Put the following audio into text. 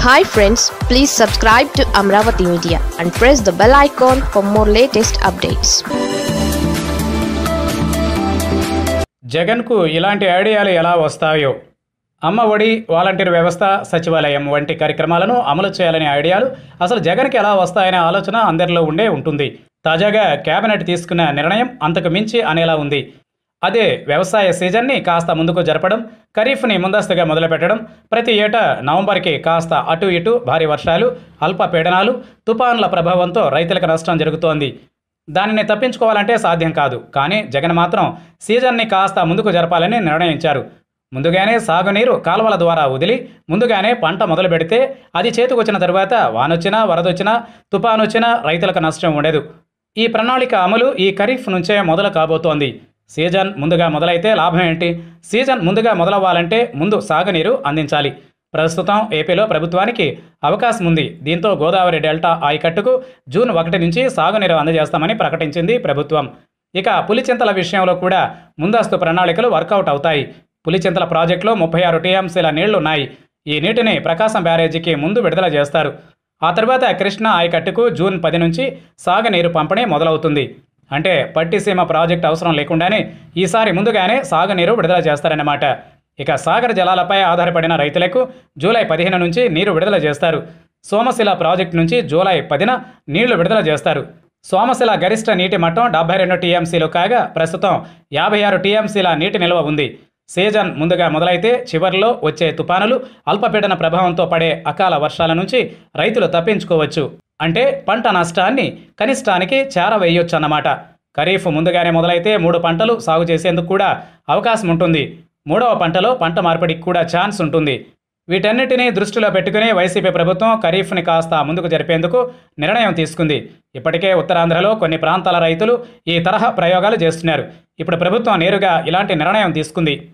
hi friends please subscribe to Amaravati media and press the bell icon for more latest updates జగన్కు ఇలాంటి ఐడియాలు ఎలా వస్తాయో అమ్మ ఒడి వాలంటీర్ వ్యవస్థ సచివాలయం వంటి కార్యక్రమాలను అమలు చేయాలనే ఐడియాలు అసలు జగన్కి ఎలా వస్తాయనే ఆలోచన అందరిలో ఉండే ఉంటుంది తాజాగా కేబినెట్ తీసుకున్న నిర్ణయం అంతకు మించి అనేలా ఉంది అదే వ్యవసాయ సీజన్ని కాస్త ముందుకు జరపడం ఖరీఫ్ని ముందస్తుగా మొదలుపెట్టడం ప్రతి ఏటా నవంబర్కి కాస్త అటు ఇటు భారీ వర్షాలు అల్ప పీడనాలు తుపాన్ల ప్రభావంతో రైతులకు నష్టం జరుగుతోంది దానిని తప్పించుకోవాలంటే సాధ్యం కాదు కానీ జగన్ మాత్రం సీజన్ని కాస్త ముందుకు జరపాలని నిర్ణయించారు ముందుగానే సాగునీరు కాలువల ద్వారా వదిలి ముందుగానే పంట మొదలు పెడితే అది చేతికొచ్చిన తరువాత వానొచ్చినా వరదొచ్చినా తుపానొచ్చినా రైతులకు నష్టం ఉండదు ఈ ప్రణాళిక అమలు ఈ ఖరీఫ్ నుంచే మొదలు కాబోతోంది సీజన్ ముందుగా మొదలైతే లాభం ఏంటి సీజన్ ముందుగా మొదలవ్వాలంటే ముందు సాగునీరు అందించాలి ప్రస్తుతం ఏపీలో ప్రభుత్వానికి అవకాశం ఉంది దీంతో గోదావరి డెల్టా ఆయకట్టుకు జూన్ ఒకటి నుంచి సాగునీరు అందజేస్తామని ప్రకటించింది ప్రభుత్వం ఇక పులిచింతల విషయంలో కూడా ముందస్తు ప్రణాళికలు వర్కౌట్ అవుతాయి పులిచింతల ప్రాజెక్టులో ముప్పై ఆరు టీఎంసీల నీళ్లున్నాయి ఈ నీటిని ప్రకాశం బ్యారేజీకి ముందు విడుదల చేస్తారు ఆ తర్వాత కృష్ణా ఆయకట్టుకు జూన్ పది నుంచి సాగునీరు పంపిణీ మొదలవుతుంది అంటే పట్టిసీమ ప్రాజెక్టు అవసరం లేకుండానే ఈసారి ముందుగానే సాగునీరు విడుదల చేస్తారన్నమాట ఇక సాగర్ జలాలపై ఆధారపడిన రైతులకు జూలై పదిహేను నుంచి నీరు విడుదల చేస్తారు సోమశిల ప్రాజెక్టు నుంచి జూలై పదిన నీళ్లు విడుదల చేస్తారు సోమశిల గరిష్ట నీటి మట్టం డెబ్బై రెండు టీఎంసీలు కాగా ప్రస్తుతం యాభై ఆరు టీఎంసీల నీటి నిల్వ ఉంది సీజన్ ముందుగా మొదలైతే చివర్లో వచ్చే తుపానులు అల్పపీడన ప్రభావంతో పడే అకాల వర్షాల నుంచి రైతులు తప్పించుకోవచ్చు అంటే పంట నష్టాన్ని కనిష్టానికి చేరవేయొచ్చు అన్నమాట ఖరీఫ్ ముందుగానే మొదలైతే మూడు పంటలు సాగు చేసేందుకు కూడా అవకాశం ఉంటుంది మూడవ పంటలో పంట మార్పిడికి కూడా ఛాన్స్ ఉంటుంది వీటన్నిటినీ దృష్టిలో పెట్టుకుని వైసీపీ ప్రభుత్వం ఖరీఫ్ని కాస్త ముందుకు జరిపేందుకు నిర్ణయం తీసుకుంది ఇప్పటికే ఉత్తరాంధ్రలో కొన్ని ప్రాంతాల రైతులు ఈ తరహా ప్రయోగాలు చేస్తున్నారు ఇప్పుడు ప్రభుత్వం నేరుగా ఇలాంటి నిర్ణయం తీసుకుంది